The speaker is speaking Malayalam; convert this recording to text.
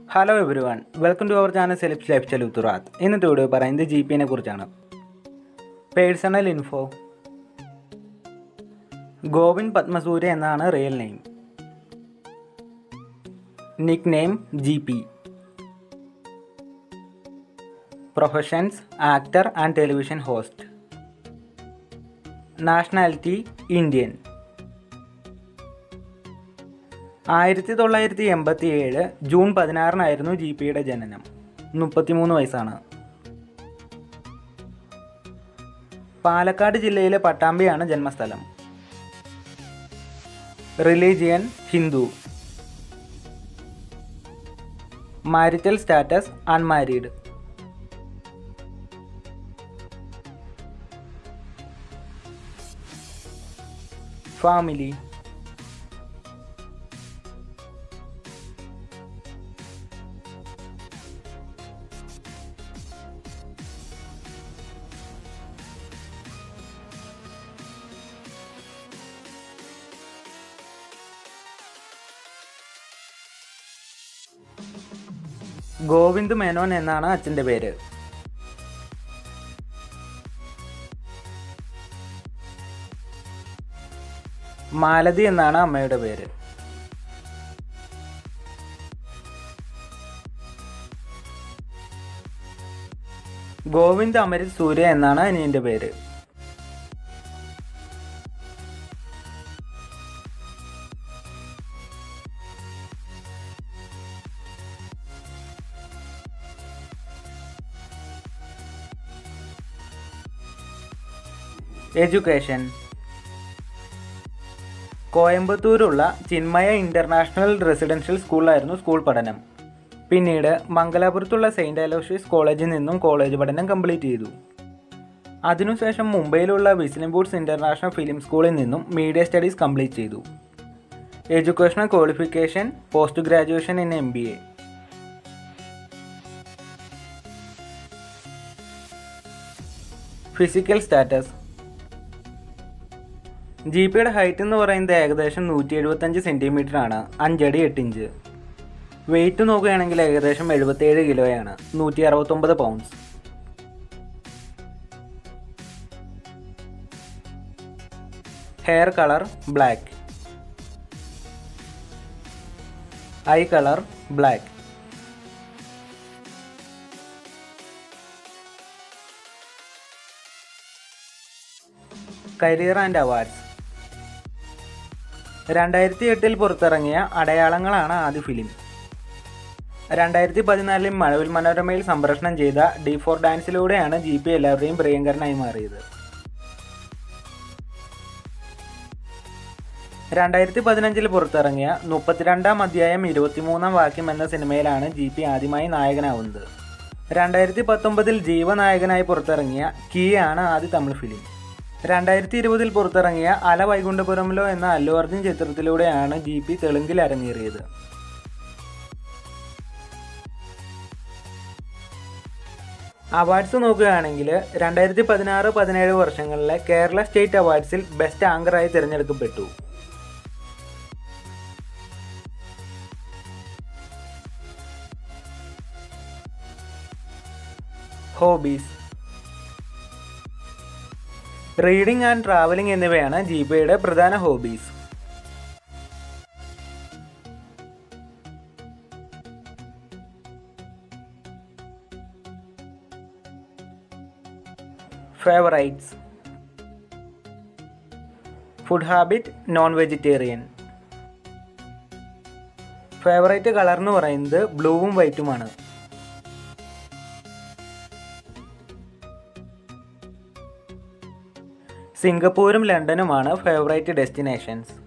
hello everyone welcome to our channel celebs lifestyle ഉത്തുറാത്ത് ഇന്നത്തെ വീഡിയോ പറയുന്നത് ജി പിനെ കുറിച്ചാണ് പേഴ്സണൽ ഇൻഫോ ഗോവിന്ദ് പത്മസൂര്യ എന്നാണ് real name nick name G P professions actor and television host nationality Indian ആയിരത്തി തൊള്ളായിരത്തി എൺപത്തി ഏഴ് ജൂൺ പതിനാറിനായിരുന്നു ജി പിയുടെ ജനനം മുപ്പത്തിമൂന്ന് വയസ്സാണ് പാലക്കാട് ജില്ലയിലെ പട്ടാമ്പിയാണ് ജന്മസ്ഥലം religion Hindu marital status unmarried family Govind Menon എന്നാണ് അച്ഛൻ്റെ പേര് മാലതി എന്നാണ് അമ്മയുടെ പേര് ഗോവിന്ദ് അമരിത് സൂര്യ എന്നാണ് അനിയൻ്റെ പേര് എഡ്യൂക്കേഷൻ കോയമ്പത്തൂരുള്ള ചിന്മയ ഇൻ്റർനാഷണൽ റെസിഡൻഷ്യൽ സ്കൂളിലായിരുന്നു സ്കൂൾ പഠനം പിന്നീട് മംഗലാപുരത്തുള്ള സെയിൻറ്റ് അലോഷ്യസ് കോളേജിൽ നിന്നും കോളേജ് പഠനം കംപ്ലീറ്റ് ചെയ്തു അതിനുശേഷം മുംബൈയിലുള്ള വിസ്ലിം ബൂട്ട്സ് ഇൻ്റർനാഷണൽ ഫിലിം സ്കൂളിൽ നിന്നും മീഡിയ സ്റ്റഡീസ് കംപ്ലീറ്റ് ചെയ്തു educational qualification post graduation in M B A physical status G പിയുടെ ഹൈറ്റ് എന്ന് പറയുന്നത് ഏകദേശം നൂറ്റി എഴുപത്തഞ്ച് സെൻറ്റിമീറ്റർ ആണ് അഞ്ചടി എട്ട് ഇഞ്ച് വെയിറ്റ് നോക്കുകയാണെങ്കിൽ ഏകദേശം എഴുപത്തേഴ് കിലോയാണ് നൂറ്റി അറുപത്തൊമ്പത് pounds hair colour black eye colour black career and awards രണ്ടായിരത്തി എട്ടിൽ പുറത്തിറങ്ങിയ അടയാളങ്ങളാണ് ആദ്യ ഫിലിം രണ്ടായിരത്തി പതിനാലിൽ മഴവിൽ മനോരമയിൽ സംപ്രേഷണം ചെയ്ത ഡി ഫോർ ഡാൻസിലൂടെയാണ് ജി പി എല്ലാവരുടെയും പ്രിയങ്കരനായി മാറിയത് രണ്ടായിരത്തി പതിനഞ്ചിൽ പുറത്തിറങ്ങിയ മുപ്പത്തിരണ്ടാം അധ്യായം ഇരുപത്തിമൂന്നാം വാക്യം എന്ന സിനിമയിലാണ് ജി പി ആദ്യമായി നായകനാവുന്നത് രണ്ടായിരത്തി പത്തൊമ്പതിൽ ജീവനായകനായി പുറത്തിറങ്ങിയ കീ ആണ് ആദ്യ തമിഴ് ഫിലിം രണ്ടായിരത്തി ഇരുപതിൽ പുറത്തിറങ്ങിയ അല വൈകുണ്ഠപുരമിലോ എന്ന അല്ലു അർജുൻ ചിത്രത്തിലൂടെയാണ് ജി പി തെലുങ്കിൽ അരങ്ങേറിയത് അവാർഡ്സ് നോക്കുകയാണെങ്കിൽ രണ്ടായിരത്തി പതിനാറ് പതിനേഴ് വർഷങ്ങളിലെ കേരള സ്റ്റേറ്റ് അവാർഡ്സിൽ ബെസ്റ്റ് ആങ്കറായി തിരഞ്ഞെടുക്കപ്പെട്ടു ഹോബീസ് റീഡിംഗ് ആൻഡ് ട്രാവലിംഗ് എന്നിവയാണ് ജി ബിയുടെ പ്രധാന hobbies favourites food habit non vegetarian favourite colour എന്ന് പറയുന്നത് ബ്ലൂവും വൈറ്റുമാണ് സിംഗപ്പൂരും ലണ്ടനുമാണ് ഫേവറേറ്റ് ഡെസ്റ്റിനേഷൻസ്